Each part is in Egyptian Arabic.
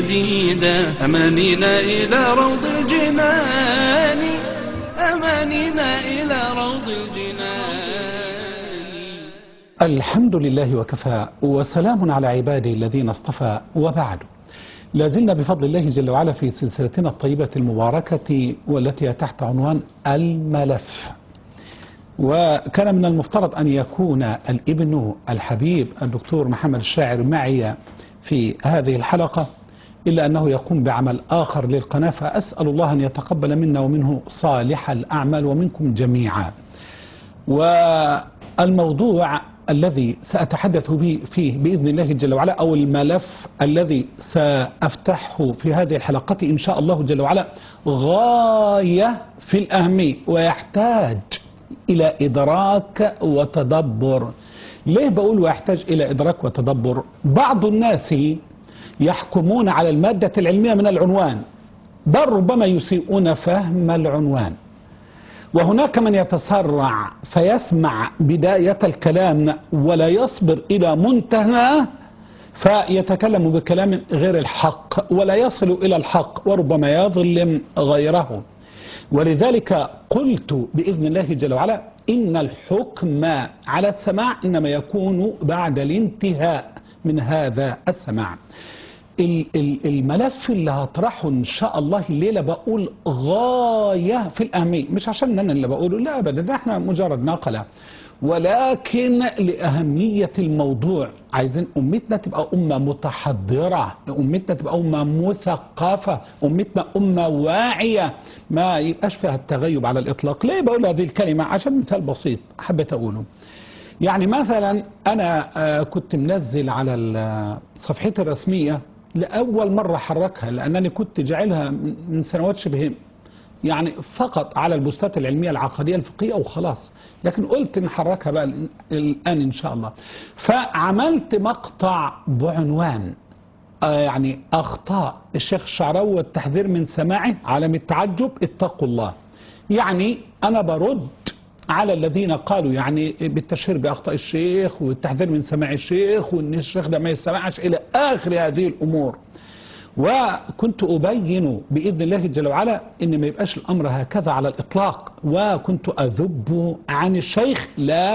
جديدة أمانينا إلى روض الجنان أمانينا إلى روض الجنان الحمد لله وكفى وسلام على عباده الذين اصطفى وبعد لازلنا بفضل الله جل وعلا في سلسلتنا الطيبة المباركة والتي هي تحت عنوان الملف وكان من المفترض أن يكون الابن الحبيب الدكتور محمد الشاعر معي في هذه الحلقة إلا أنه يقوم بعمل آخر للقناة فأسأل الله أن يتقبل منا ومنه صالح الأعمال ومنكم جميعا والموضوع الذي سأتحدث به فيه بإذن الله جل وعلا أو الملف الذي سأفتحه في هذه الحلقة إن شاء الله جل وعلا غاية في الأهمية ويحتاج إلى إدراك وتدبر ليه بقول ويحتاج إلى إدراك وتدبر بعض الناس يحكمون على المادة العلمية من العنوان بل ربما يسيئون فهم العنوان وهناك من يتسرع فيسمع بداية الكلام ولا يصبر إلى منتهى فيتكلم بكلام غير الحق ولا يصل إلى الحق وربما يظلم غيره ولذلك قلت بإذن الله جل وعلا إن الحكم على السماع إنما يكون بعد الانتهاء من هذا السماع الملف اللي هطرحه ان شاء الله الليله بقول غايه في الاهميه مش عشان انا اللي بقوله لا ابدا ده احنا مجرد نقله ولكن لاهميه الموضوع عايزين امتنا تبقى امه متحضره امتنا تبقى امه مثقفه امتنا امه واعيه ما يبقاش فيها التغيب على الاطلاق ليه بقول هذه الكلمه عشان مثال بسيط حبيت اقوله يعني مثلا انا كنت منزل على صفحتي الرسميه لأول مرة حركها لأنني كنت جعلها من سنوات شبه يعني فقط على البوستات العلمية العقدية الفقهية وخلاص لكن قلت نحركها بقى الآن إن شاء الله فعملت مقطع بعنوان يعني أخطاء الشيخ الشعراوي والتحذير من سماعه علم التعجب اتقوا الله يعني أنا برد على الذين قالوا يعني بالتشهير بأخطاء الشيخ والتحذير من سماع الشيخ وأن الشيخ ده ما يستمعش إلى آخر هذه الأمور وكنت أبين بإذن الله جل وعلا أن ما يبقاش الأمر هكذا على الإطلاق وكنت أذب عن الشيخ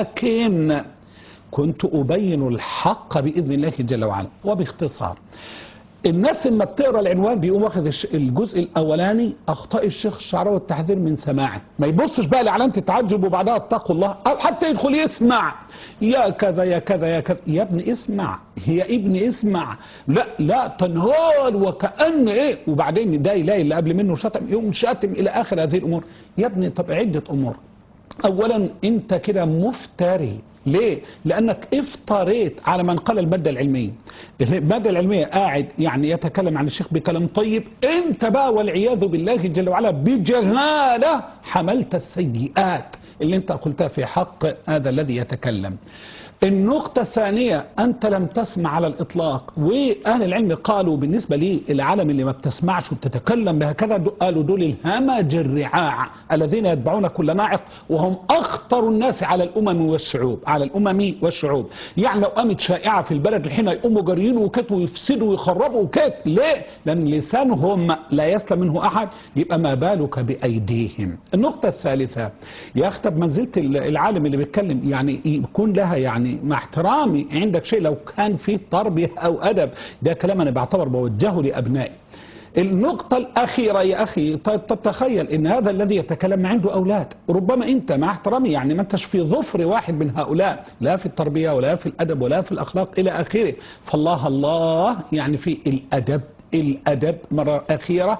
لكن كنت أبين الحق بإذن الله جل وعلا وباختصار الناس لما بتقرا العنوان بيقوم واخد الجزء الاولاني اخطاء الشيخ الشعراوي والتحذير من سماعه ما يبصش بقى لعلامه التعجب وبعدها اتقوا الله او حتى يدخل يسمع يا كذا يا كذا يا كذا يا ابني اسمع يا ابني اسمع لا لا تنهار وكأن ايه وبعدين ده يلاقي اللي قبل منه شتم يقوم شاتم الى اخر هذه الامور يا ابني طب عده امور اولا انت كده مفتري ليه؟ لأنك افتريت على من قال المادة العلمية المادة العلمية قاعد يعني يتكلم عن الشيخ بكلام طيب انت بقى والعياذ بالله جل وعلا بجهالة حملت السيئات اللي انت قلتها في حق هذا الذي يتكلم النقطة الثانية أنت لم تسمع على الإطلاق وأهل العلم قالوا بالنسبة لي العالم اللي ما بتسمعش وبتتكلم بهكذا قالوا دول الهمج الرعاع الذين يتبعون كل ناعق وهم أخطر الناس على الأمم والشعوب على الأمم والشعوب يعني لو قامت شائعة في البلد الحين يقوموا جاريين وكت ويفسدوا ويخربوا وكت ليه؟ لأن لسانهم لا يسلم منه أحد يبقى ما بالك بأيديهم النقطة الثالثة يا أخي طب منزلة العالم اللي بيتكلم يعني يكون لها يعني يعني مع احترامي عندك شيء لو كان فيه تربية أو أدب ده كلام أنا بعتبر بوجهه لأبنائي النقطة الأخيرة يا أخي طب تخيل إن هذا الذي يتكلم عنده أولاد ربما أنت مع احترامي يعني ما أنتش في ظفر واحد من هؤلاء لا في التربية ولا في الأدب ولا في الأخلاق إلى آخره فالله الله يعني في الأدب الأدب مرة أخيرة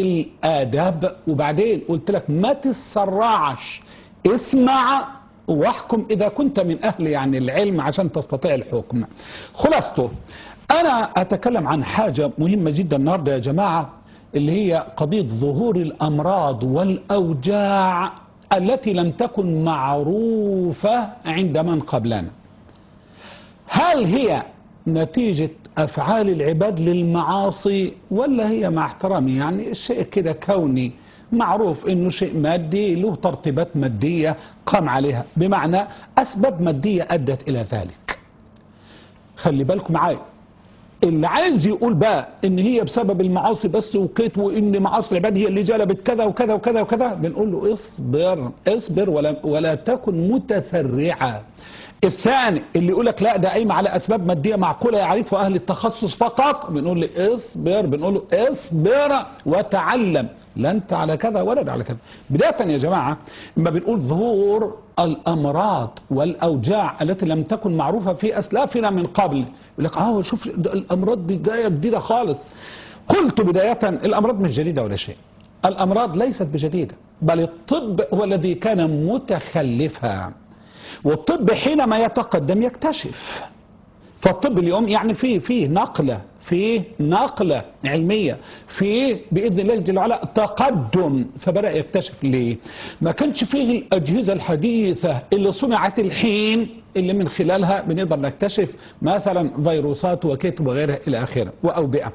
الأدب وبعدين قلت لك ما تسرعش اسمع واحكم إذا كنت من أهل يعني العلم عشان تستطيع الحكم خلاصته أنا أتكلم عن حاجة مهمة جدا النهاردة يا جماعة اللي هي قضية ظهور الأمراض والأوجاع التي لم تكن معروفة عند من قبلنا هل هي نتيجة أفعال العباد للمعاصي ولا هي مع احترامي يعني شيء كده كوني معروف انه شيء مادي له ترتيبات مادية قام عليها بمعنى اسباب مادية ادت الى ذلك خلي بالكم معايا اللي عايز يقول بقى ان هي بسبب المعاصي بس وكيت وان معاصي العباد هي اللي جلبت كذا وكذا وكذا وكذا بنقول له اصبر اصبر ولا ولا تكن متسرعا الثاني اللي يقول لك لا ده قايم على اسباب ماديه معقوله يعرفها اهل التخصص فقط بنقول له اصبر بنقول له اصبر وتعلم لا انت على كذا ولا ده على كذا بدايه يا جماعه لما بنقول ظهور الامراض والاوجاع التي لم تكن معروفه في اسلافنا من قبل يقول لك اه شوف ده الامراض دي جايه جديده خالص قلت بدايه الامراض مش جديده ولا شيء الامراض ليست بجديده بل الطب هو الذي كان متخلفا والطب حينما يتقدم يكتشف فالطب اليوم يعني فيه فيه نقله فيه نقله علميه فيه باذن الله جل وعلا تقدم فبدا يكتشف ليه؟ ما كانش فيه الاجهزه الحديثه اللي صنعت الحين اللي من خلالها بنقدر نكتشف مثلا فيروسات وكيت وغيرها الى اخره واوبئه.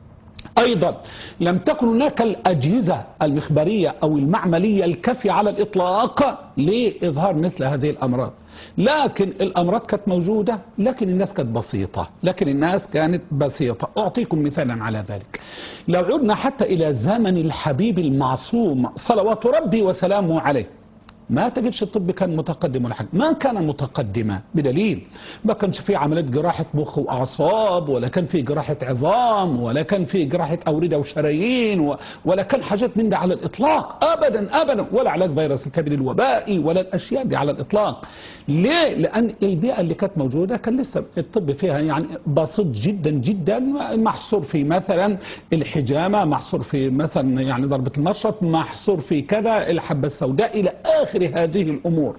ايضا لم تكن هناك الاجهزه المخبريه او المعمليه الكافيه على الاطلاق لاظهار مثل هذه الامراض لكن الامراض كانت موجوده لكن الناس كانت بسيطه لكن الناس كانت بسيطه اعطيكم مثالا على ذلك لو عدنا حتى الى زمن الحبيب المعصوم صلوات ربي وسلامه عليه ما تجدش الطب كان متقدم ولا حاجه ما كان متقدما بدليل ما كانش في عمليات جراحه مخ واعصاب ولا كان في جراحه عظام ولا كان في جراحه اورده وشرايين و- ولا كان حاجات من ده على الاطلاق ابدا ابدا ولا علاج فيروس الكبد الوبائي ولا الاشياء دي على الاطلاق ليه لان البيئه اللي كانت موجوده كان لسه الطب فيها يعني بسيط جدا جدا محصور في مثلا الحجامه محصور في مثلا يعني ضربه المشرط محصور في كذا الحبه السوداء الى اخر هذه الامور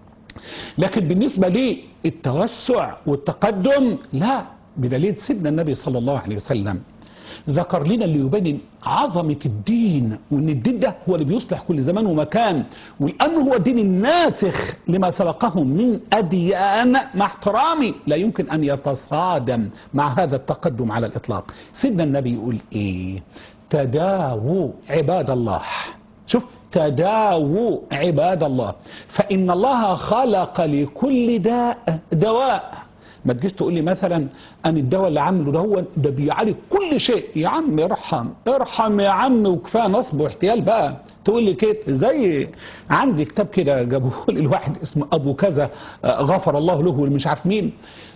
لكن بالنسبة للتوسع والتقدم لا بدليل سيدنا النبي صلى الله عليه وسلم ذكر لنا اللي يبين عظمة الدين وان الدين ده هو اللي بيصلح كل زمان ومكان ولأنه هو الدين الناسخ لما سبقه من أديان مع احترامي لا يمكن أن يتصادم مع هذا التقدم على الإطلاق سيدنا النبي يقول إيه تداووا عباد الله شوف تداووا عباد الله فإن الله خلق لكل داء دواء ما تجيش تقول لي مثلا ان الدواء اللي عامله ده هو ده بيعالج كل شيء يا عم ارحم ارحم يا عم وكفايه نصب واحتيال بقى تقول لي كده زي عندي كتاب كده جابوه لي الواحد اسمه ابو كذا آه، غفر الله له والمش عارف مين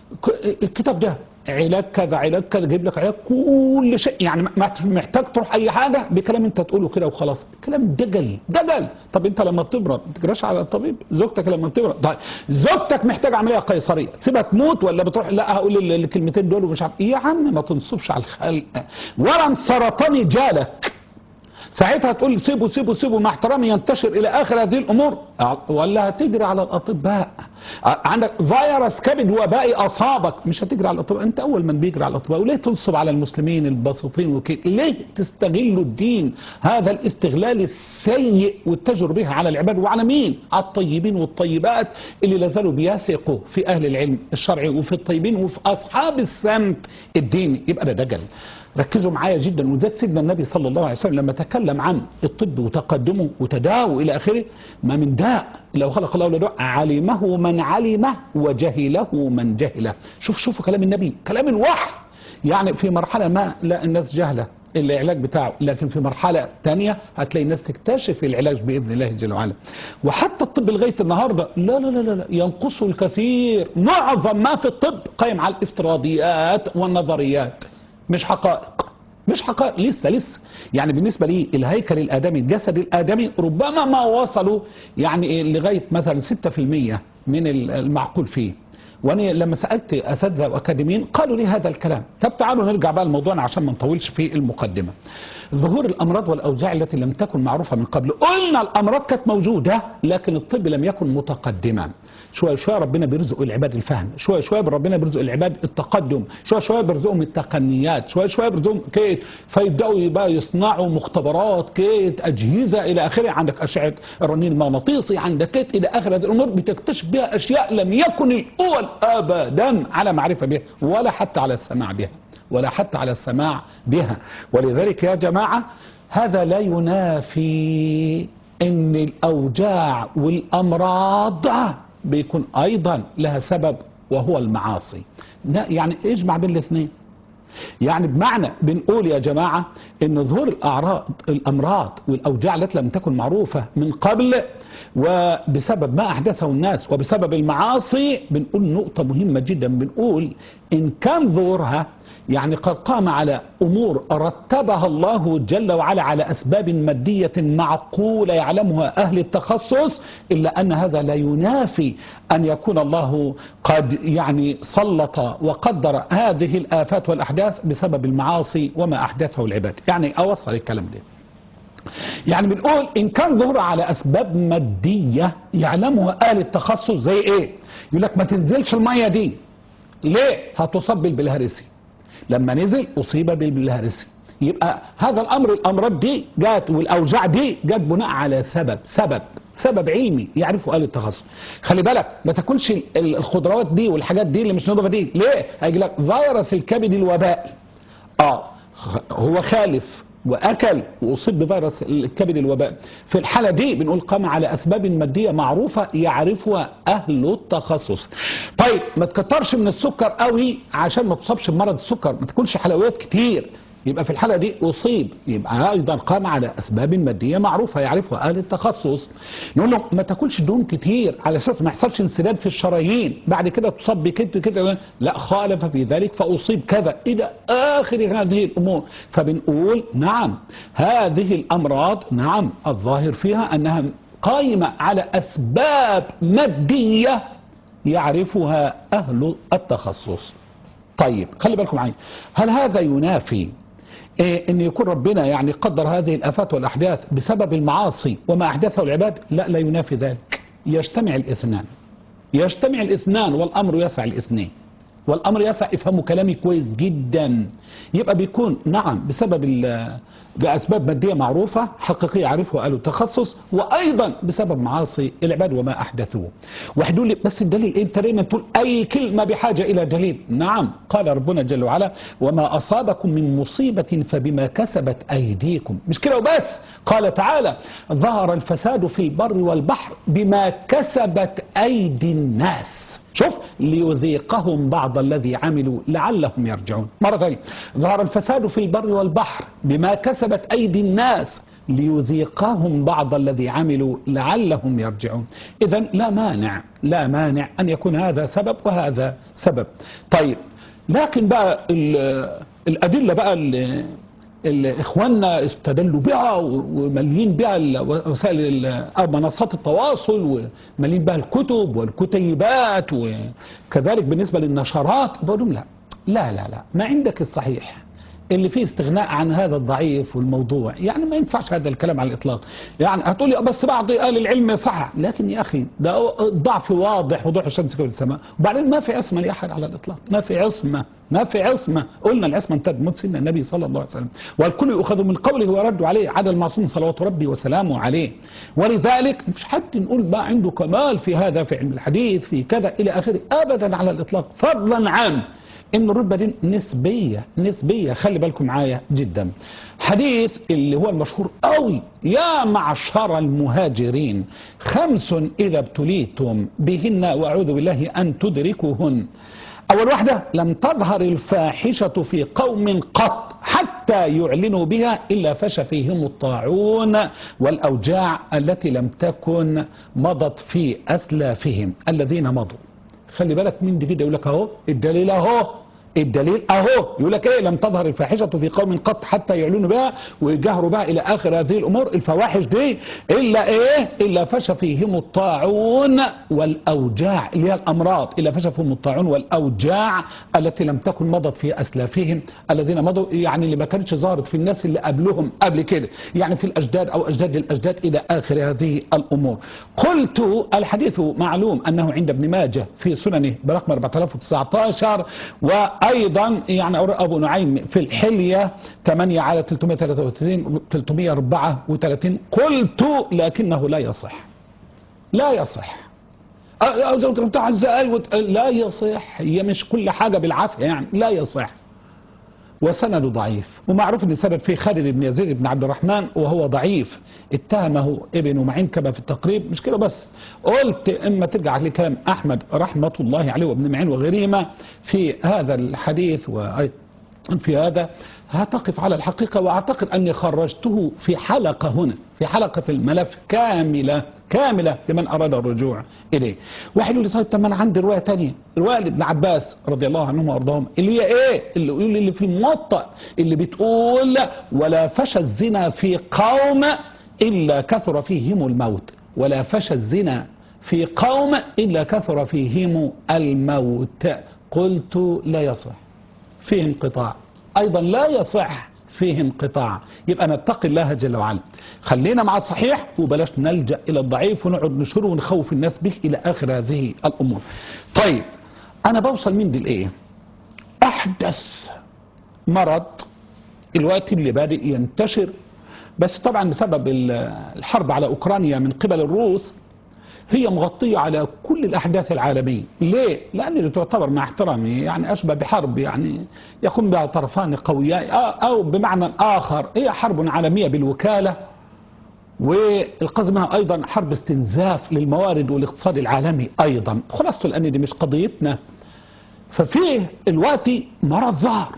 ك- الكتاب ده علاج كذا علاج كذا جايب لك علاج كل شيء يعني ما ما محتاج تروح اي حاجه بكلام انت تقوله كده وخلاص كلام دجل دجل طب انت لما بتمرض ما تجراش على الطبيب زوجتك لما بتمرض طيب زوجتك محتاجه عمليه قيصريه تسيبها تموت ولا بتروح لا هقول ال- الكلمتين دول ومش عارف يا عم ما تنصبش على الخلق ورم سرطاني جالك ساعتها تقول سيبه سيبه سيبه مع احترامي ينتشر الى اخر هذه الامور ولا هتجري على الاطباء عندك فيروس كبد وبائي اصابك مش هتجري على الاطباء انت اول من بيجري على الاطباء وليه تنصب على المسلمين البسيطين وكده ليه تستغلوا الدين هذا الاستغلال السيء والتجر به على العباد وعلى مين على الطيبين والطيبات اللي لازالوا بيثقوا في اهل العلم الشرعي وفي الطيبين وفي اصحاب السمت الديني يبقى ده دجل ركزوا معايا جدا وذات سيدنا النبي صلى الله عليه وسلم لما تكلم عن الطب وتقدمه وتداوي الى اخره ما من داء لو خلق الله داء علمه من علمه وجهله من جهله شوف شوفوا كلام النبي كلام الوحي يعني في مرحله ما لا الناس جهله العلاج بتاعه لكن في مرحلة تانية هتلاقي الناس تكتشف العلاج بإذن الله جل وعلا وحتى الطب لغاية النهاردة لا لا لا لا, لا ينقصه الكثير معظم ما في الطب قائم على الافتراضيات والنظريات مش حقائق مش حقائق لسه لسه يعني بالنسبة لي الهيكل الآدمي الجسد الآدمي ربما ما وصلوا يعني إيه لغاية مثلا 6% من المعقول فيه وانا لما سالت اساتذه واكاديميين قالوا لي هذا الكلام طب تعالوا نرجع بقى لموضوعنا عشان ما نطولش في المقدمه ظهور الامراض والاوجاع التي لم تكن معروفه من قبل قلنا الامراض كانت موجوده لكن الطب لم يكن متقدما شويه شويه ربنا بيرزق العباد الفهم شويه شويه ربنا بيرزق العباد التقدم شويه شويه بيرزقهم التقنيات شويه شويه بيرزقهم كيت فيبداوا بقى يصنعوا مختبرات كيت اجهزه الى اخره عندك اشعه الرنين المغناطيسي عندك كيت الى اخر هذه الامور بتكتشف بها اشياء لم يكن الاول ابدا على معرفه بها ولا حتى على السماع بها ولا حتى على السماع بها ولذلك يا جماعه هذا لا ينافي ان الاوجاع والامراض بيكون ايضا لها سبب وهو المعاصي لا يعني اجمع بين الاثنين يعني بمعنى بنقول يا جماعة ان ظهور الأعراض الأمراض والأوجاع التي لم تكن معروفة من قبل وبسبب ما أحدثه الناس وبسبب المعاصي بنقول نقطة مهمة جدا بنقول إن كان ظهورها يعني قد قام على أمور رتبها الله جل وعلا على أسباب مادية معقولة يعلمها أهل التخصص إلا أن هذا لا ينافي أن يكون الله قد يعني سلط وقدر هذه الآفات والأحداث بسبب المعاصي وما أحدثه العباد يعني أوصل الكلام ده يعني بنقول إن كان ظهر على أسباب مادية يعلمها أهل التخصص زي إيه يقول لك ما تنزلش المية دي ليه هتصاب بالبلهارسي لما نزل أصيب بالبلهارسي يبقى هذا الأمر الأمراض دي جات والأوجاع دي جات بناء على سبب سبب سبب علمي يعرفه أهل التخصص خلي بالك ما تاكلش ال- الخضروات دي والحاجات دي اللي مش نضبة دي ليه هيجي لك فيروس الكبد الوبائي اه خ- هو خالف واكل واصيب بفيروس الكبد الوباء في الحاله دي بنقول قام على اسباب ماديه معروفه يعرفها اهل التخصص طيب ما تكترش من السكر قوي عشان ما تصابش بمرض السكر ما تاكلش حلويات كتير يبقى في الحاله دي اصيب يبقى ايضا قام على اسباب ماديه معروفه يعرفها اهل التخصص نقول له ما تاكلش دهون كتير على اساس ما يحصلش انسداد في الشرايين بعد كده تصاب بكده كده لا خالف في ذلك فاصيب كذا الى اخر هذه الامور فبنقول نعم هذه الامراض نعم الظاهر فيها انها قائمه على اسباب ماديه يعرفها اهل التخصص طيب خلي بالكم معي هل هذا ينافي إيه ان يكون ربنا يعني قدر هذه الافات والاحداث بسبب المعاصي وما احدثه العباد لا لا ينافي ذلك يجتمع الاثنان يجتمع الاثنان والامر يسع الاثنين والامر يسع افهموا كلامي كويس جدا يبقى بيكون نعم بسبب ال- باسباب ماديه معروفه حقيقيه يعرفها اهل التخصص وايضا بسبب معاصي العباد وما احدثوه واحد يقول لي بس الدليل إيه؟ انت دايما تقول اي كلمه بحاجه الى دليل نعم قال ربنا جل وعلا وما اصابكم من مصيبه فبما كسبت ايديكم مش كده وبس قال تعالى ظهر الفساد في البر والبحر بما كسبت ايدي الناس شوف ليذيقهم بعض الذي عملوا لعلهم يرجعون مرة ثانية ظهر الفساد في البر والبحر بما كسبت أيدي الناس ليذيقهم بعض الذي عملوا لعلهم يرجعون إذا لا مانع لا مانع أن يكون هذا سبب وهذا سبب طيب لكن بقى ال- الأدلة بقى اللي اللي اخواننا استدلوا بها ومليين بها ال- وسائل ال- أو منصات التواصل ومليين بها الكتب والكتيبات وكذلك بالنسبه للنشرات بقول لهم لا لا لا لا ما عندك الصحيح اللي فيه استغناء عن هذا الضعيف والموضوع يعني ما ينفعش هذا الكلام على الاطلاق يعني هتقولي بس بعض اهل العلم صح لكن يا اخي ده الضعف واضح وضوح الشمس في السماء وبعدين ما في عصمه لاحد على الاطلاق ما في عصمه ما في عصمه قلنا العصمه انتهت موت سيدنا النبي صلى الله عليه وسلم والكل يؤخذ من قوله ويرد عليه عدا المعصوم صلوات ربي وسلامه عليه ولذلك مش حد نقول بقى عنده كمال في هذا في علم الحديث في كذا الى اخره ابدا على الاطلاق فضلا عن ان الرتبه دي نسبيه نسبيه خلي بالكم معايا جدا حديث اللي هو المشهور قوي يا معشر المهاجرين خمس اذا ابتليتم بهن واعوذ بالله ان تدركوهن اول واحده لم تظهر الفاحشه في قوم قط حتى يعلنوا بها الا فشى فيهم الطاعون والاوجاع التي لم تكن مضت في اسلافهم الذين مضوا خلي بالك مين دي كده يقول لك اهو الدليل اهو الدليل اهو يقول لك ايه لم تظهر الفاحشه في قوم قط حتى يعلنوا بها ويجهروا بها الى اخر هذه الامور الفواحش دي الا ايه الا فشى فيهم الطاعون والاوجاع اللي هي الامراض الا فشى فيهم الطاعون والاوجاع التي لم تكن مضت في اسلافهم الذين مضوا يعني اللي ما كانتش ظهرت في الناس اللي قبلهم قبل كده يعني في الاجداد او اجداد الاجداد الى اخر هذه الامور قلت الحديث معلوم انه عند ابن ماجه في سننه برقم 4019 وايضا يعني ابو نعيم في الحليه 8 على 333 334 قلت لكنه لا يصح لا يصح بتاع ازاي لا يصح هي مش كل حاجه بالعافيه يعني لا يصح وسنده ضعيف ومعروف ان السبب فيه خالد بن يزيد بن عبد الرحمن وهو ضعيف اتهمه ابن معين كما في التقريب مش كده بس قلت اما ترجع لكلام احمد رحمه الله عليه وابن معين وغيرهما في هذا الحديث و في هذا هتقف على الحقيقة وأعتقد أني خرجته في حلقة هنا في حلقة في الملف كاملة كاملة لمن أراد الرجوع إليه واحد يقول لي طيب طب ما أنا عندي رواية تانية رواية لابن عباس رضي الله عنهم وأرضاهم اللي هي إيه اللي يقول اللي في الموطأ اللي بتقول ولا فشى الزنا في قوم إلا كثر فيهم الموت ولا فشى الزنا في قوم إلا كثر فيهم الموت قلت لا يصح فيه انقطاع أيضا لا يصح فيه انقطاع يبقى نتقي الله جل وعلا خلينا مع الصحيح وبلاش نلجأ إلى الضعيف ونقعد نشره ونخوف الناس به إلى آخر هذه الأمور طيب أنا بوصل من دي لإيه أحدث مرض الوقت اللي بادئ ينتشر بس طبعا بسبب الحرب على أوكرانيا من قبل الروس هي مغطية على كل الأحداث العالمية ليه؟ لأن تعتبر مع احترامي يعني أشبه بحرب يعني يقوم بها طرفان قويان أو بمعنى آخر هي حرب عالمية بالوكالة والقصد منها أيضا حرب استنزاف للموارد والاقتصاد العالمي أيضا خلاصته لأن دي مش قضيتنا ففيه الوقت مرض ظهر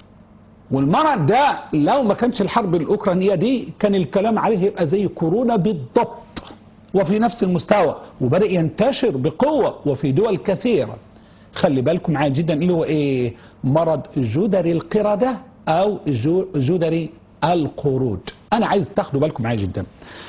والمرض ده لو ما كانش الحرب الأوكرانية دي كان الكلام عليه يبقى زي كورونا بالضبط وفي نفس المستوى وبدأ ينتشر بقوة وفي دول كثيرة خلي بالكم معايا جدا اللي هو ايه مرض جدري القردة او جدري القرود انا عايز تاخدوا بالكم معايا جدا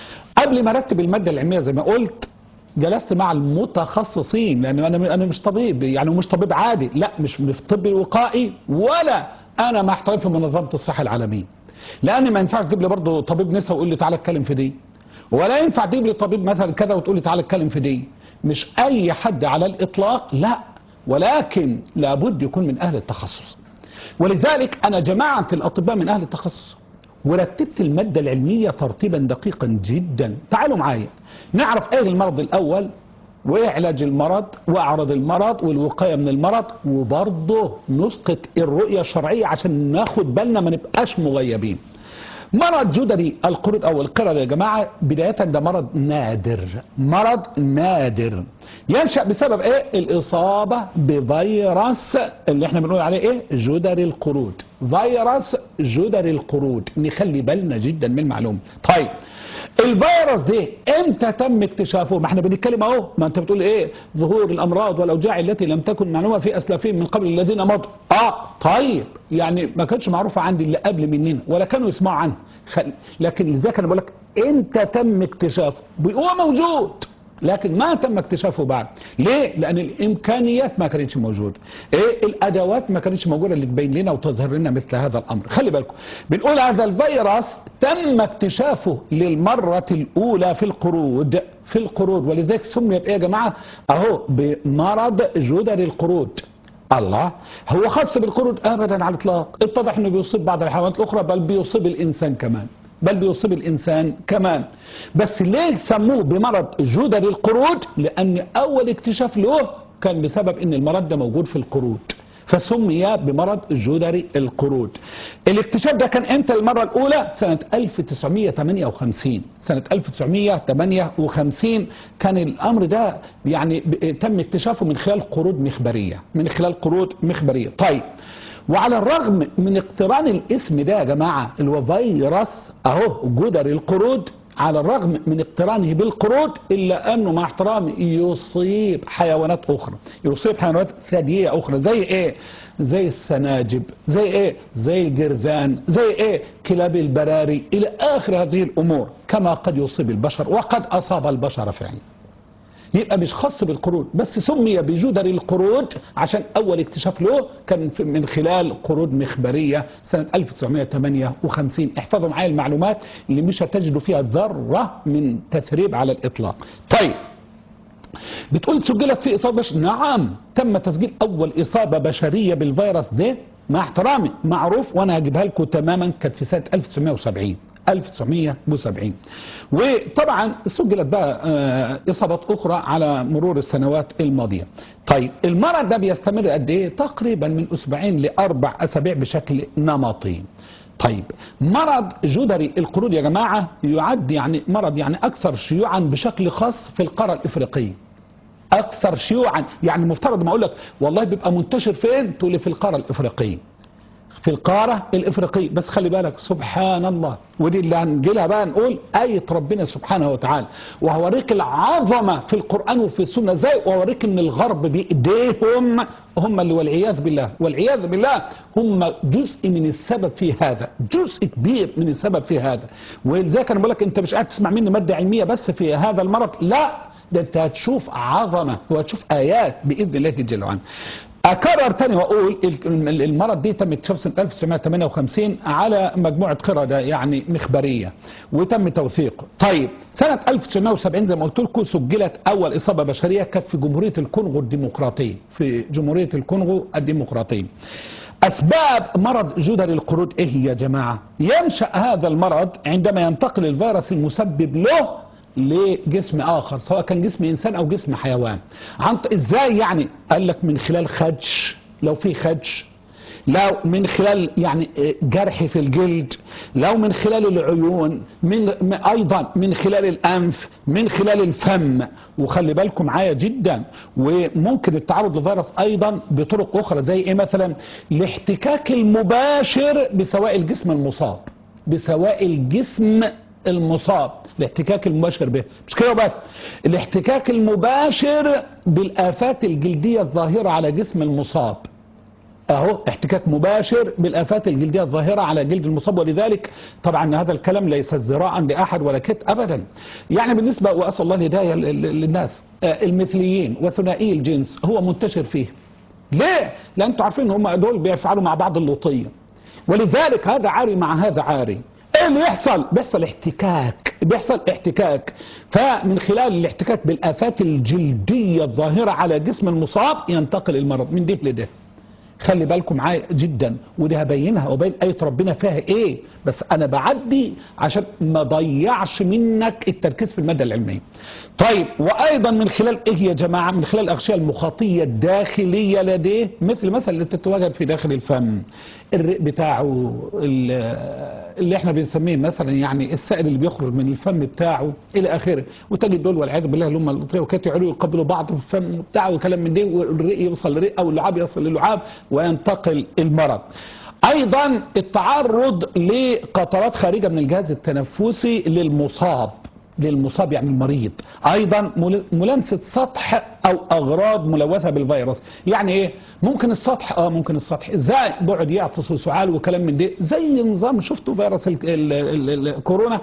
قبل ما ارتب المادة العلمية زي ما قلت جلست مع المتخصصين لان انا انا مش طبيب يعني مش طبيب عادي لا مش في الطب الوقائي ولا انا مع احترامي في منظمة الصحة العالمية لان ما ينفعش تجيب لي برضه طبيب نسا ويقول لي تعالى اتكلم في دي ولا ينفع تجيب لي طبيب مثلا كذا وتقول لي تعالى اتكلم في دي مش اي حد على الاطلاق لا ولكن لابد يكون من اهل التخصص ولذلك انا جمعت الاطباء من اهل التخصص ورتبت المادة العلمية ترتيبا دقيقا جدا تعالوا معايا نعرف ايه المرض الاول وايه علاج المرض واعراض المرض والوقاية من المرض وبرضه نسقط الرؤية الشرعية عشان ناخد بالنا ما نبقاش مغيبين مرض جدري القرود او القرد يا جماعة بداية ده مرض نادر مرض نادر ينشأ بسبب ايه الاصابة بفيروس اللي احنا بنقول عليه ايه جدري القرود فيروس جدري القرود نخلي بالنا جدا من المعلومة طيب الفيروس ده امتى تم اكتشافه ما احنا بنتكلم اهو ما انت بتقول ايه ظهور الامراض والاوجاع التي لم تكن معلومه في اسلافهم من قبل الذين مضوا اه طيب يعني ما كانتش معروفه عندي اللي قبل مننا ولا كانوا يسمعوا عنها خل... لكن لذلك انا بقول لك امتى تم اكتشافه هو موجود لكن ما تم اكتشافه بعد ليه لان الامكانيات ما كانتش موجوده ايه الادوات ما كانتش موجوده اللي تبين لنا وتظهر لنا مثل هذا الامر خلي بالكم بنقول هذا الفيروس تم اكتشافه للمره الاولى في القرود في القرود ولذلك سمي بايه يا جماعه اهو بمرض جدر القرود الله هو خاص بالقرود ابدا على الاطلاق اتضح انه بيصيب بعض الحيوانات الاخرى بل بيصيب الانسان كمان بل بيصيب الإنسان كمان بس ليه سموه بمرض جدر القرود لأن أول اكتشاف له كان بسبب أن المرض ده موجود في القرود فسمي بمرض جدري القرود الاكتشاف ده كان امتى المرة الأولى سنة 1958 سنة 1958 كان الأمر ده يعني تم اكتشافه من خلال قرود مخبرية من خلال قرود مخبرية طيب وعلى الرغم من اقتران الاسم ده يا جماعة اللي هو فيروس اهو جدر القرود على الرغم من اقترانه بالقرود الا انه مع احترامي يصيب حيوانات اخرى يصيب حيوانات ثديية اخرى زي ايه زي السناجب زي ايه زي الجرذان زي ايه كلاب البراري الى اخر هذه الامور كما قد يصيب البشر وقد اصاب البشر فعلا يبقى مش خاص بالقرود بس سمي بجدر القرود عشان اول اكتشاف له كان من خلال قرود مخبرية سنة 1958 احفظوا معايا المعلومات اللي مش هتجدوا فيها ذرة من تثريب على الاطلاق طيب بتقول سجلت في اصابة بش... نعم تم تسجيل اول اصابة بشرية بالفيروس ده مع احترامي معروف وانا هجيبها لكم تماما كانت في سنة 1970 1970 وطبعا سجلت بقى اصابات اخرى على مرور السنوات الماضيه طيب المرض ده بيستمر قد ايه تقريبا من اسبوعين لاربع اسابيع بشكل نمطي طيب مرض جدري القرود يا جماعه يعد يعني مرض يعني اكثر شيوعا بشكل خاص في القاره الافريقيه اكثر شيوعا يعني مفترض ما اقول لك والله بيبقى منتشر فين تقول لي في القاره الافريقيه في القارة الإفريقية بس خلي بالك سبحان الله ودي اللي هنجيلها بقى نقول آية ربنا سبحانه وتعالى وهوريك العظمة في القرآن وفي السنة ازاي وهوريك ان الغرب بإيديهم هم اللي والعياذ بالله والعياذ بالله هم جزء من السبب في هذا جزء كبير من السبب في هذا ولذلك انا بقول لك انت مش قاعد تسمع مني مادة علمية بس في هذا المرض لا ده انت هتشوف عظمة وهتشوف آيات بإذن الله جل وعلا أكرر تاني وأقول ال- المرض دي تم اكتشافه سنة 1958 على مجموعة قردة يعني مخبرية وتم توثيقه طيب سنة 1970 زي ما قلت لكم سجلت أول إصابة بشرية كانت في جمهورية الكونغو الديمقراطية في جمهورية الكونغو الديمقراطية أسباب مرض جدر القرود إيه يا جماعة ينشأ هذا المرض عندما ينتقل الفيروس المسبب له لجسم آخر سواء كان جسم إنسان أو جسم حيوان عن ط- إزاي يعني قال لك من خلال خدش لو في خدش لو من خلال يعني جرح في الجلد لو من خلال العيون من م- ايضا من خلال الانف من خلال الفم وخلي بالكم معايا جدا وممكن التعرض للفيروس ايضا بطرق اخرى زي ايه مثلا الاحتكاك المباشر بسوائل الجسم المصاب بسوائل الجسم المصاب الاحتكاك المباشر به مش كده بس الاحتكاك المباشر بالآفات الجلدية الظاهرة على جسم المصاب اهو احتكاك مباشر بالافات الجلديه الظاهره على جلد المصاب ولذلك طبعا هذا الكلام ليس ازدراء لاحد ولا كت ابدا يعني بالنسبه واسال الله الهدايه لل- للناس آه، المثليين وثنائي الجنس هو منتشر فيه ليه؟ لان انتوا عارفين هم دول بيفعلوا مع بعض اللوطيه ولذلك هذا عاري مع هذا عاري ايه اللي يحصل بيحصل احتكاك بيحصل احتكاك فمن خلال الاحتكاك بالافات الجلديه الظاهره على جسم المصاب ينتقل المرض من ده لده خلي بالكم معايا جدا ودي هبينها وبين آية ربنا فيها ايه بس انا بعدي عشان ما ضيعش منك التركيز في المادة العلمية طيب وايضا من خلال ايه يا جماعة من خلال الاغشية المخاطية الداخلية لديه مثل مثلا اللي تتواجد في داخل الفم الرئ بتاعه ال- اللي احنا بنسميه مثلا يعني السائل اللي بيخرج من الفم بتاعه الى اخره وتجد دول والعياذ بالله اللي هم اللطية وكانت يعلوا يقبلوا بعض في الفم بتاعه وكلام من ده والرئ يوصل للرئ او اللعاب يصل للعاب وينتقل المرض ايضا التعرض لقطرات خارجه من الجهاز التنفسي للمصاب للمصاب يعني المريض ايضا مل- ملامسه سطح او اغراض ملوثه بالفيروس يعني ايه ممكن السطح اه ممكن السطح ازاي بقعد يعطس وسعال وكلام من ده زي نظام شفتوا فيروس ال ال ال الكورونا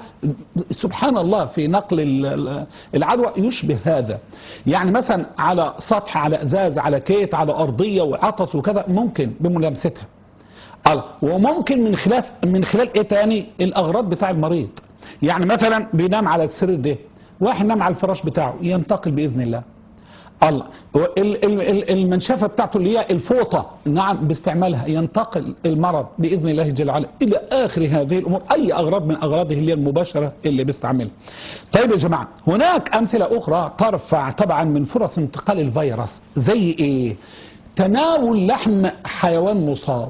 سبحان الله في نقل ال- ال- العدوى يشبه هذا يعني مثلا على سطح على ازاز على كيت على ارضيه وعطس وكذا ممكن بملامستها الله وممكن من خلال من خلال ايه تاني الاغراض بتاع المريض يعني مثلا بينام على السرير ده واحد نام على الفراش بتاعه ينتقل باذن الله الله ال- ال- ال- المنشفه بتاعته اللي هي الفوطه نعم باستعمالها ينتقل المرض باذن الله جل وعلا الى اخر هذه الامور اي اغراض من اغراضه اللي هي المباشره اللي بيستعملها. طيب يا جماعه هناك امثله اخرى ترفع طبعا من فرص انتقال الفيروس زي ايه؟ تناول لحم حيوان مصاب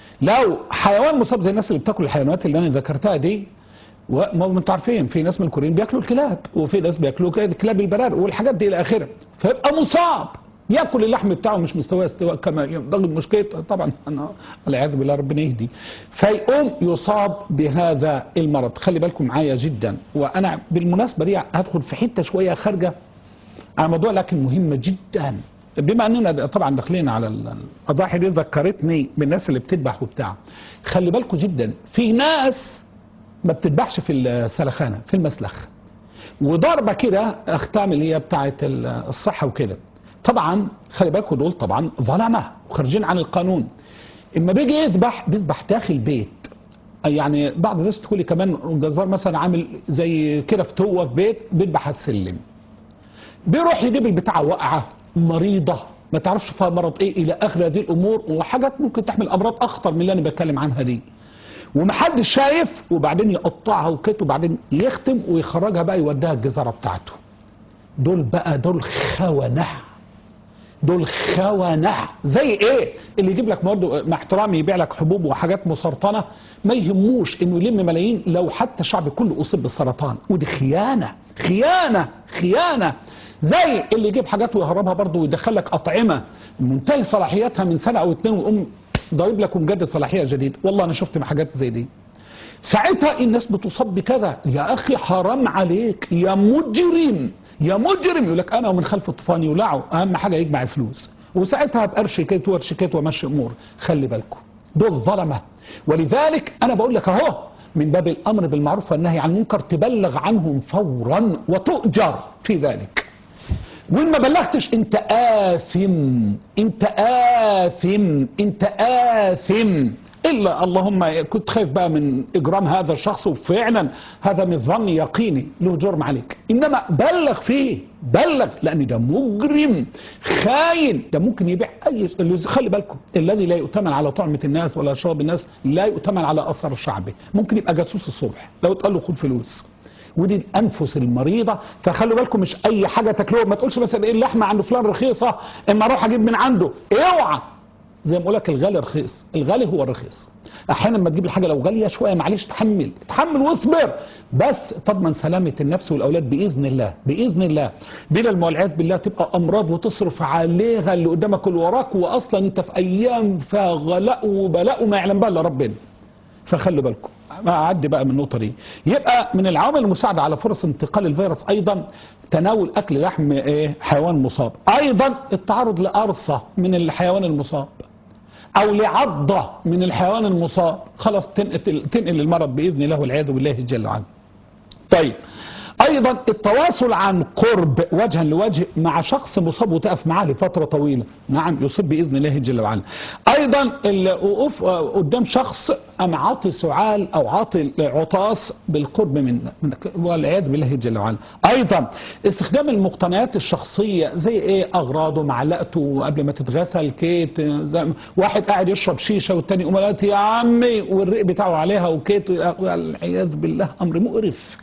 لو حيوان مصاب زي الناس اللي بتاكل الحيوانات اللي انا ذكرتها دي وما انتوا عارفين في ناس من الكوريين بياكلوا الكلاب وفي ناس بياكلوا كده كلاب البرار والحاجات دي الى اخره فيبقى مصاب ياكل اللحم بتاعه مش مستواه استواء كما ينبغي مشكله طبعا انا والعياذ بالله ربنا يهدي فيقوم يصاب بهذا المرض خلي بالكم معايا جدا وانا بالمناسبه دي هدخل في حته شويه خارجه على موضوع لكن مهمه جدا بما اننا طبعا داخلين على ال- الاضاحي دي ذكرتني بالناس اللي بتذبح وبتاع خلي بالكم جدا في ناس ما بتذبحش في السلخانه في المسلخ وضربه كده اختام اللي هي بتاعه ال- الصحه وكده طبعا خلي بالكم دول طبعا ظلمه وخارجين عن القانون اما بيجي يذبح بيذبح داخل بيت يعني بعض الناس تقول لي كمان الجزار مثلا عامل زي كده فتوه في بيت بيذبح على السلم بيروح يجيب البتاعه واقعه مريضه ما تعرفش فيها مرض ايه الى اخر هذه الامور وحاجات ممكن تحمل امراض اخطر من اللي انا بتكلم عنها دي ومحدش شايف وبعدين يقطعها وكده وبعدين يختم ويخرجها بقى يوديها الجزاره بتاعته دول بقى دول خونه دول خونه زي ايه اللي يجيب لك مواد مع احترامي يبيع لك حبوب وحاجات مسرطنه ما يهموش انه يلم ملايين لو حتى الشعب كله اصيب بالسرطان ودي خيانه خيانه خيانه زي اللي يجيب حاجات ويهربها برضه ويدخل لك اطعمه منتهي صلاحيتها من سنه او اتنين ويقوم ضارب لك ومجدد صلاحيه جديد والله انا شفت حاجات زي دي ساعتها الناس بتصاب بكذا يا اخي حرام عليك يا مجرم يا مجرم يقول لك انا ومن خلف الطوفان يولعوا اهم حاجه يجمع فلوس وساعتها بقرش كيت ورشكيت ومشي امور خلي بالكم دول ظلمه ولذلك انا بقول لك اهو من باب الامر بالمعروف والنهي عن المنكر تبلغ عنهم فورا وتؤجر في ذلك وان ما بلغتش انت آثم انت آثم انت آثم الا اللهم كنت خايف بقى من اجرام هذا الشخص وفعلا هذا من ظن يقيني له جرم عليك انما بلغ فيه بلغ لان ده مجرم خاين ده ممكن يبيع اي اللي- خلي بالكم الذي لا يؤتمن على طعمه الناس ولا شرب الناس لا يؤتمن على اثر شعبه ممكن يبقى جاسوس الصبح لو اتقال له خد فلوس ودي الانفس المريضه فخلوا بالكم مش اي حاجه تاكلوها ما تقولش مثلا ايه اللحمه عند فلان رخيصه اما اروح اجيب من عنده اوعى زي ما بقول لك الغالي رخيص الغالي هو الرخيص احيانا ما تجيب الحاجه لو غاليه شويه معلش تحمل تحمل واصبر بس تضمن سلامه النفس والاولاد باذن الله باذن الله بلا والعياذ بالله تبقى امراض وتصرف عليها اللي قدامك واللي وراك واصلا انت في ايام فيها غلاء وبلاء وما يعلم بها الا ربنا فخلوا بالكم ما اعدي بقى من النقطه دي يبقى من العوامل المساعده على فرص انتقال الفيروس ايضا تناول اكل لحم ايه حيوان مصاب ايضا التعرض لقرصه من الحيوان المصاب او لعضه من الحيوان المصاب خلاص تنقل تنقل المرض باذن الله والعياذ بالله جل وعلا طيب ايضا التواصل عن قرب وجها لوجه مع شخص مصاب وتقف معاه لفتره طويله نعم يصيب باذن الله جل وعلا ايضا الوقوف قدام شخص ام عاطي سعال او عاطي عطاس بالقرب من من- والعياذ بالله جل وعلا ايضا استخدام المقتنيات الشخصيه زي ايه اغراضه معلقته قبل ما تتغسل كيت زي ما- واحد قاعد يشرب شيشه والتاني يقوم قالت يا عمي والرق بتاعه عليها وكيت والعياذ بالله امر مقرف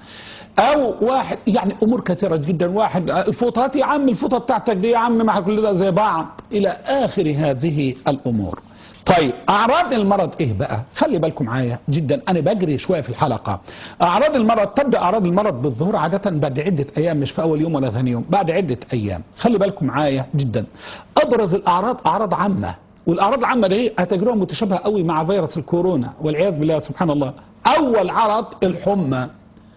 او واحد يعني امور كثيره جدا واحد الفوطات يا عم الفوطه بتاعتك دي يا عم ما كل ده زي بعض الى اخر هذه الامور طيب اعراض المرض ايه بقى خلي بالكم معايا جدا انا بجري شويه في الحلقه اعراض المرض تبدا اعراض المرض بالظهور عاده بعد عده ايام مش في اول يوم ولا ثاني يوم بعد عده ايام خلي بالكم معايا جدا ابرز الاعراض اعراض عامه والاعراض العامه دي هتجربه متشابهه قوي مع فيروس الكورونا والعياذ بالله سبحان الله اول عرض الحمى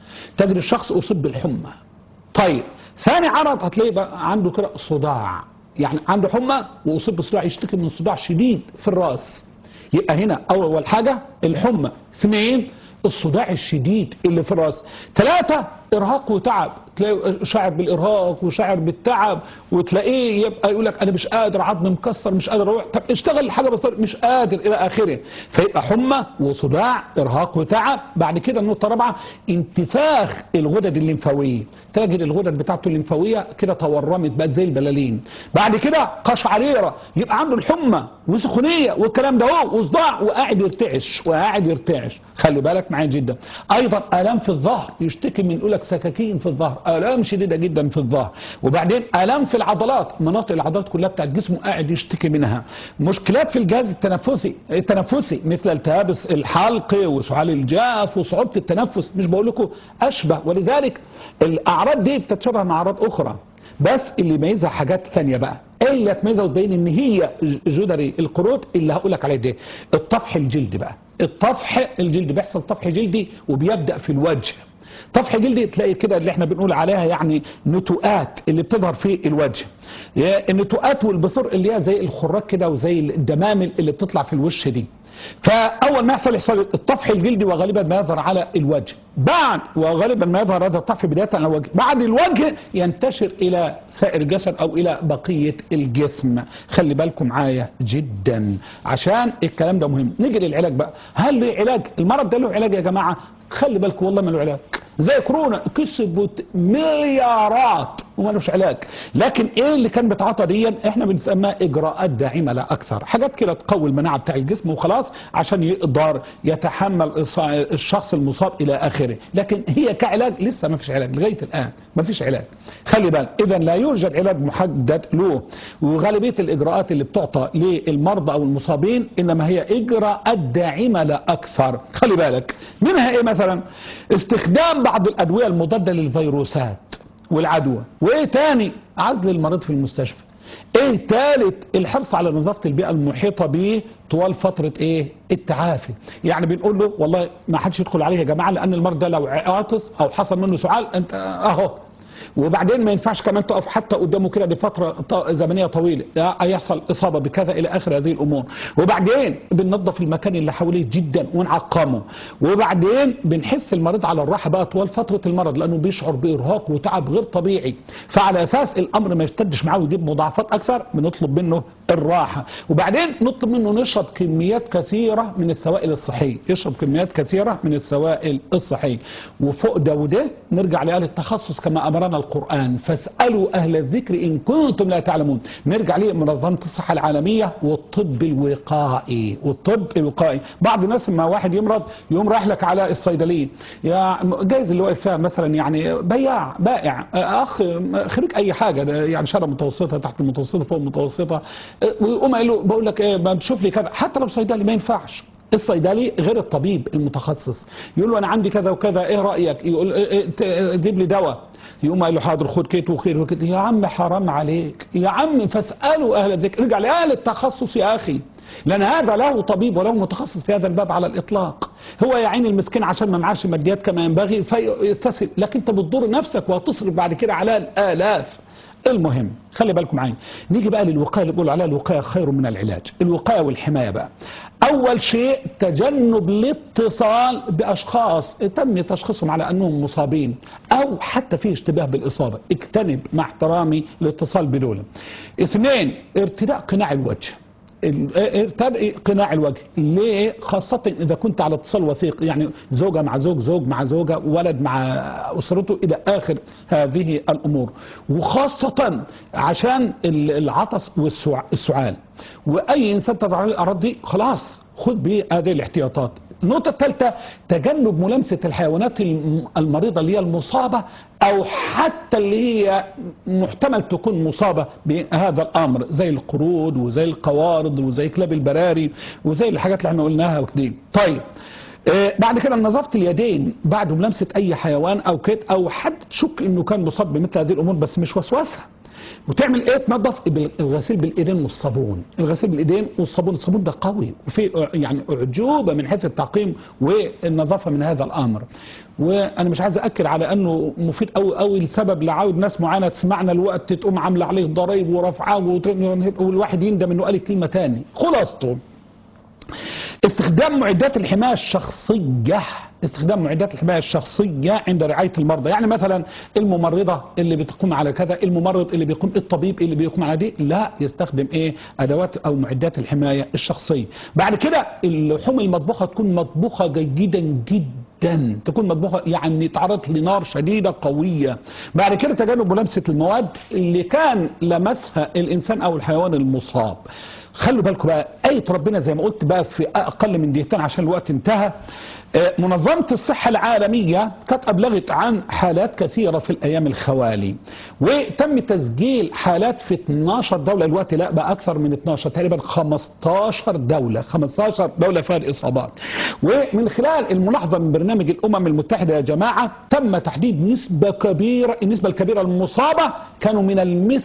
تجد الشخص اصيب بالحمى طيب ثاني عرض هتلاقيه بقى عنده كده صداع يعني عنده حمى واصيب بصداع يشتكي من صداع شديد في الراس يبقى هنا اول حاجه الحمى اثنين الصداع الشديد اللي في الراس ثلاثة إرهاق وتعب تلاقيه شاعر بالإرهاق وشاعر بالتعب وتلاقيه يبقى يقول لك أنا مش قادر عظمي مكسر مش قادر أروح طب اشتغل حاجة بس مش قادر إلى آخره فيبقى حمى وصداع إرهاق وتعب بعد كده النقطة الرابعة انتفاخ الغدد الليمفاوية تجد الغدد بتاعته الليمفاوية كده تورمت بقت زي البلالين بعد كده قشعريرة يبقى عنده الحمى وسخونية والكلام ده هو وصداع وقاعد يرتعش وقاعد يرتعش خلي بالك معايا جدا ايضا الام في الظهر يشتكي من يقول لك سكاكين في الظهر الام شديده جدا في الظهر وبعدين الام في العضلات مناطق العضلات كلها بتاعت جسمه قاعد يشتكي منها مشكلات في الجهاز التنفسي التنفسي مثل التهاب الحلق وسعال الجاف وصعوبه التنفس مش بقول لكم اشبه ولذلك الاعراض دي بتتشابه مع اعراض اخرى بس اللي يميزها حاجات ثانيه بقى ايه اللي هتميزها وتبين ان هي جدري القرود اللي هقول لك عليه ده الطفح الجلدي بقى الطفح الجلدي بيحصل طفح جلدي وبيبدا في الوجه طفح جلدي تلاقي كده اللي احنا بنقول عليها يعني نتوءات اللي بتظهر في الوجه النتوءات والبثور اللي هي زي الخراج كده وزي الدمامل اللي بتطلع في الوش دي فاول ما يحصل يحصل الطفح الجلدي وغالبا ما يظهر على الوجه بعد وغالبا ما يظهر هذا الطفح بدايه على الوجه بعد الوجه ينتشر الى سائر الجسد او الى بقيه الجسم خلي بالكم معايا جدا عشان الكلام ده مهم نيجي للعلاج بقى هل له علاج المرض ده له علاج يا جماعه خلي بالكم والله ما له علاج زي كورونا كسبت مليارات ومالوش علاج لكن ايه اللي كان بتعاطى دي احنا بنسميها اجراءات داعمه لا اكثر حاجات كده تقوي المناعه بتاع الجسم وخلاص عشان يقدر يتحمل الشخص المصاب الى اخره لكن هي كعلاج لسه ما فيش علاج لغايه الان ما فيش علاج خلي بالك اذا لا يوجد علاج محدد له وغالبيه الاجراءات اللي بتعطى للمرضى او المصابين انما هي اجراءات داعمه لا اكثر خلي بالك منها ايه مثلا استخدام بعض الادويه المضاده للفيروسات والعدوى وايه تاني عزل المريض في المستشفى ايه ثالث الحرص على نظافه البيئه المحيطه به طوال فتره ايه التعافي يعني بنقول له والله ما حدش يدخل عليه يا جماعه لان المرض ده لو عاطس او حصل منه سعال انت اهو وبعدين ما ينفعش كمان تقف حتى قدامه كده لفتره ط- زمنيه طويله لا، هيحصل اصابه بكذا الى اخر هذه الامور وبعدين بننظف المكان اللي حواليه جدا ونعقمه وبعدين بنحث المريض على الراحه بقى طوال فتره المرض لانه بيشعر بارهاق وتعب غير طبيعي فعلى اساس الامر ما يشتدش معاه ويجيب مضاعفات اكثر بنطلب منه الراحه وبعدين نطلب منه نشرب كميات كثيره من السوائل الصحيه يشرب كميات كثيره من السوائل الصحيه وفوق ده وده نرجع لآل التخصص كما امرنا القران فاسالوا اهل الذكر ان كنتم لا تعلمون نرجع لمنظمه الصحه العالميه والطب الوقائي والطب الوقائي بعض الناس لما واحد يمرض يقوم رايح لك على الصيدليه يا جايز اللي واقف فيها مثلا يعني بياع بائع اخ خريج اي حاجه ده يعني شهاده متوسطه تحت المتوسطه فوق المتوسطه ويقوم قايل له بقول لك ايه ما تشوف لي كذا حتى لو صيدلي ما ينفعش الصيدلي غير الطبيب المتخصص يقول له انا عندي كذا وكذا ايه رايك يقول إيه إيه ت- جيب لي دواء يقوم قال له حاضر خد كيت وخير وكيت يا عم حرام عليك يا عم فاسالوا اهل الذكر ارجع لاهل التخصص يا اخي لان هذا له طبيب وله متخصص في هذا الباب على الاطلاق هو يا عيني المسكين عشان ما معاش ماديات كما ينبغي فيستسهل لكن انت بتضر نفسك وهتصرف بعد كده على الالاف المهم خلي بالكم معايا نيجي بقى للوقايه اللي بيقولوا عليها الوقايه خير من العلاج الوقايه والحمايه بقى اول شيء تجنب الاتصال باشخاص تم تشخيصهم على انهم مصابين او حتى في اشتباه بالاصابه اجتنب مع احترامي الاتصال بدول اثنين ارتداء قناع الوجه ال- ارتداء قناع الوجه ليه خاصة إذا كنت على اتصال وثيق يعني زوجة مع زوج زوج مع زوجة ولد مع أسرته إلى آخر هذه الأمور وخاصة عشان ال- العطس والسعال وأي إنسان تضع عليه الأعراض دي خلاص خذ بهذه الاحتياطات النقطة الثالثة تجنب ملامسة الحيوانات الم- المريضة اللي هي المصابة أو حتى اللي هي محتمل تكون مصابة بهذا الأمر زي القرود وزي القوارض وزي كلاب البراري وزي الحاجات اللي احنا قلناها وكده طيب آه، بعد كده نظافة اليدين بعد ملامسة أي حيوان أو كده أو حد تشك إنه كان مصاب بمثل هذه الأمور بس مش وسوسة وتعمل ايه تنظف الغسيل بالايدين والصابون الغسيل بالايدين والصابون الصابون ده قوي وفي يعني اعجوبه من حيث التعقيم والنظافه من هذا الامر وانا مش عايز اكد على انه مفيد قوي قوي لسبب لعاود ناس معينه تسمعنا الوقت تقوم عامله عليه ضرايب ورفعاه وت- والواحد يندم انه قال كلمه تاني خلاصته استخدام معدات الحماية الشخصية استخدام معدات الحماية الشخصية عند رعاية المرضى يعني مثلا الممرضة اللي بتقوم على كذا الممرض اللي بيقوم الطبيب اللي بيقوم على دي لا يستخدم ايه ادوات او معدات الحماية الشخصية بعد كده اللحوم المطبوخة تكون مطبوخة جيدا جدا تكون مطبوخة يعني تعرض لنار شديدة قوية بعد كده تجنب ملامسة المواد اللي كان لمسها الانسان او الحيوان المصاب خلوا بالكم بقى آية ربنا زي ما قلت بقى في أقل من دقيقتين عشان الوقت انتهى آه، منظمة الصحة العالمية كانت أبلغت عن حالات كثيرة في الأيام الخوالي وتم تسجيل حالات في 12 دولة الوقت لا بقى أكثر من 12 تقريبا 15 دولة 15 دولة فيها الإصابات ومن خلال الملاحظة من برنامج الأمم المتحدة يا جماعة تم تحديد نسبة كبيرة النسبة الكبيرة المصابة كانوا من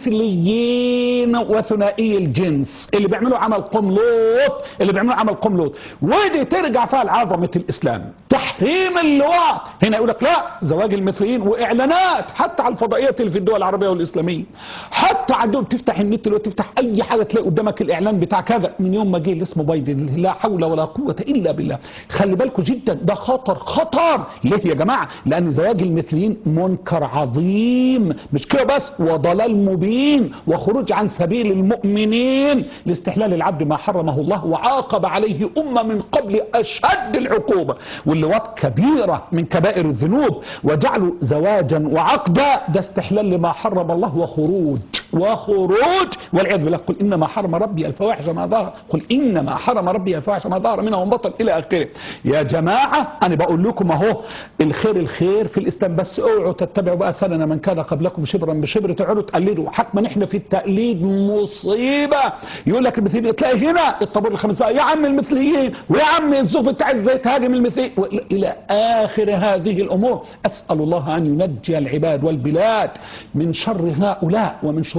المثليين وثنائي الجنس اللي بيعملوا عمل قملوط اللي بيعملوا عمل قملوط ودي ترجع فيها لعظمة الإسلام تحريم اللواط هنا يقول لك لا زواج المثليين وإعلانات حتى على الفضائيات اللي في الدول العربية والإسلامية حتى عندهم تفتح النت دلوقتي تفتح أي حاجة تلاقي قدامك الإعلان بتاع كذا من يوم ما جه اللي اسمه بايدن لا حول ولا قوة إلا بالله خلي بالكم جدا ده خطر خطر ليه يا جماعة لأن زواج المثليين منكر عظيم مش كده بس وضلال مبين وخروج عن سبيل المؤمنين لاستحلال العبد ما حرمه الله وعاقب عليه أمة من قبل أشد العقوبة واللواط كبيرة من كبائر الذنوب وجعلوا زواجا وعقدا ده استحلال لما حرم الله وخروج وخروج والعياذ بالله قل انما حرم ربي الفواحش ما ظهر قل انما حرم ربي الفواحش ما ظهر منها وما بطن الى اخره يا جماعه انا بقول لكم اهو الخير الخير في الاسلام بس اوعوا تتبعوا بقى سنن من كان قبلكم شبرا بشبر تقعدوا تقلدوا حتما احنا في التقليد مصيبه يقول لك المثليين تلاقي هنا الطابور الخامس بقى يا عم المثليين ويا عم الزوج بتاعك زي تهاجم المثليين الى اخر هذه الامور اسال الله ان ينجي العباد والبلاد من شر هؤلاء ومن شرور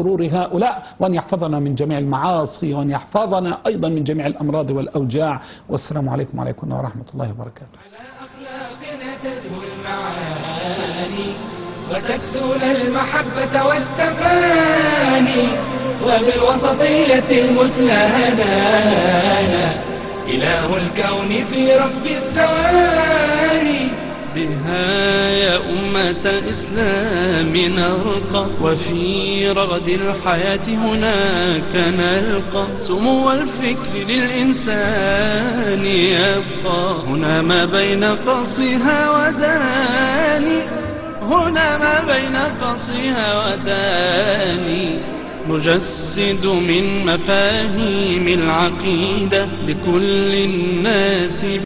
شرور هؤلاء وأن يحفظنا من جميع المعاصي وأن يحفظنا أيضا من جميع الأمراض والأوجاع والسلام عليكم وعليكم ورحمة الله وبركاته أخلاقنا تزهو المعاني وتكسون المحبة والتفاني وبالوسطية المثلى هدانا إله الكون في رب الثواني بها يا أمة الإسلام نرقى وفي رغد الحياة هناك نلقى سمو الفكر للإنسان يبقى هنا ما بين قصها وداني هنا ما بين قصها وداني نجسد من مفاهيم العقيدة لكل الناس